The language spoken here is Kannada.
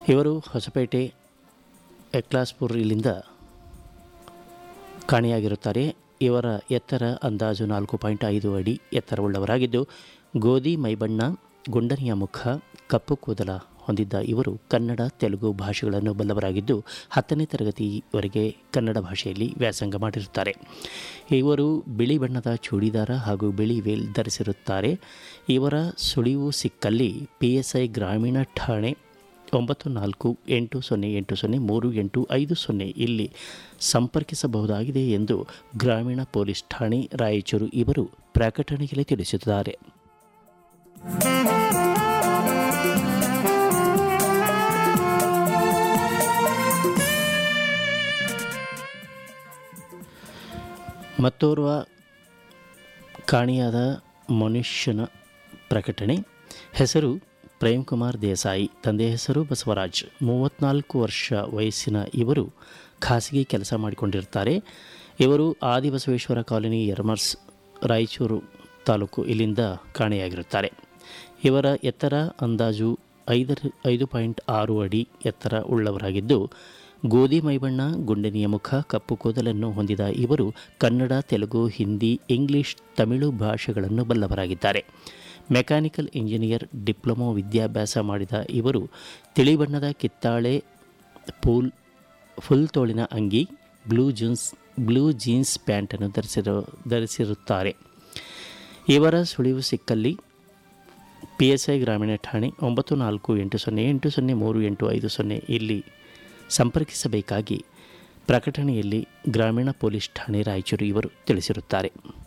ಇವರು ಹೊಸಪೇಟೆ ಎಕ್ಲಾಸ್ಪುರ್ ಇಲ್ಲಿಂದ ಕಾಣೆಯಾಗಿರುತ್ತಾರೆ ಇವರ ಎತ್ತರ ಅಂದಾಜು ನಾಲ್ಕು ಪಾಯಿಂಟ್ ಐದು ಅಡಿ ಎತ್ತರವುಳ್ಳವರಾಗಿದ್ದು ಗೋಧಿ ಮೈಬಣ್ಣ ಗುಂಡನೆಯ ಮುಖ ಕಪ್ಪು ಕೂದಲ ಹೊಂದಿದ್ದ ಇವರು ಕನ್ನಡ ತೆಲುಗು ಭಾಷೆಗಳನ್ನು ಬಲ್ಲವರಾಗಿದ್ದು ಹತ್ತನೇ ತರಗತಿವರೆಗೆ ಕನ್ನಡ ಭಾಷೆಯಲ್ಲಿ ವ್ಯಾಸಂಗ ಮಾಡಿರುತ್ತಾರೆ ಇವರು ಬಿಳಿ ಬಣ್ಣದ ಚೂಡಿದಾರ ಹಾಗೂ ಬಿಳಿ ವೇಲ್ ಧರಿಸಿರುತ್ತಾರೆ ಇವರ ಸುಳಿವು ಸಿಕ್ಕಲ್ಲಿ ಪಿ ಎಸ್ ಐ ಗ್ರಾಮೀಣ ಠಾಣೆ ಒಂಬತ್ತು ನಾಲ್ಕು ಎಂಟು ಸೊನ್ನೆ ಎಂಟು ಸೊನ್ನೆ ಮೂರು ಎಂಟು ಐದು ಸೊನ್ನೆ ಇಲ್ಲಿ ಸಂಪರ್ಕಿಸಬಹುದಾಗಿದೆ ಎಂದು ಗ್ರಾಮೀಣ ಪೊಲೀಸ್ ಠಾಣೆ ರಾಯಚೂರು ಇವರು ಪ್ರಕಟಣೆಯಲ್ಲಿ ತಿಳಿಸಿದ್ದಾರೆ ಮತ್ತೋರ್ವ ಕಾಣಿಯಾದ ಮನುಷ್ಯನ ಪ್ರಕಟಣೆ ಹೆಸರು ಪ್ರೇಮ್ ಕುಮಾರ್ ದೇಸಾಯಿ ತಂದೆ ಹೆಸರು ಬಸವರಾಜ್ ಮೂವತ್ತ್ನಾಲ್ಕು ವರ್ಷ ವಯಸ್ಸಿನ ಇವರು ಖಾಸಗಿ ಕೆಲಸ ಮಾಡಿಕೊಂಡಿರ್ತಾರೆ ಇವರು ಆದಿಬಸವೇಶ್ವರ ಕಾಲೋನಿ ಯರ್ಮರ್ಸ್ ರಾಯಚೂರು ತಾಲೂಕು ಇಲ್ಲಿಂದ ಕಾಣೆಯಾಗಿರುತ್ತಾರೆ ಇವರ ಎತ್ತರ ಅಂದಾಜು ಐದರ ಐದು ಪಾಯಿಂಟ್ ಆರು ಅಡಿ ಎತ್ತರ ಉಳ್ಳವರಾಗಿದ್ದು ಗೋಧಿ ಮೈಬಣ್ಣ ಗುಂಡನೆಯ ಮುಖ ಕಪ್ಪು ಕೂದಲನ್ನು ಹೊಂದಿದ ಇವರು ಕನ್ನಡ ತೆಲುಗು ಹಿಂದಿ ಇಂಗ್ಲಿಷ್ ತಮಿಳು ಭಾಷೆಗಳನ್ನು ಬಲ್ಲವರಾಗಿದ್ದಾರೆ ಮೆಕ್ಯಾನಿಕಲ್ ಇಂಜಿನಿಯರ್ ಡಿಪ್ಲೊಮೊ ವಿದ್ಯಾಭ್ಯಾಸ ಮಾಡಿದ ಇವರು ತಿಳಿ ಬಣ್ಣದ ಕಿತ್ತಾಳೆ ಪೂಲ್ ಫುಲ್ ತೋಳಿನ ಅಂಗಿ ಬ್ಲೂ ಜೀನ್ಸ್ ಬ್ಲೂ ಜೀನ್ಸ್ ಪ್ಯಾಂಟನ್ನು ಧರಿಸಿರೋ ಧರಿಸಿರುತ್ತಾರೆ ಇವರ ಸುಳಿವು ಸಿಕ್ಕಲ್ಲಿ ಪಿ ಎಸ್ ಐ ಗ್ರಾಮೀಣ ಠಾಣೆ ಒಂಬತ್ತು ನಾಲ್ಕು ಎಂಟು ಸೊನ್ನೆ ಎಂಟು ಸೊನ್ನೆ ಮೂರು ಎಂಟು ಐದು ಸೊನ್ನೆ ಇಲ್ಲಿ ಸಂಪರ್ಕಿಸಬೇಕಾಗಿ ಪ್ರಕಟಣೆಯಲ್ಲಿ ಗ್ರಾಮೀಣ ಪೊಲೀಸ್ ಠಾಣೆ ರಾಯಚೂರು ಇವರು ತಿಳಿಸಿರುತ್ತಾರೆ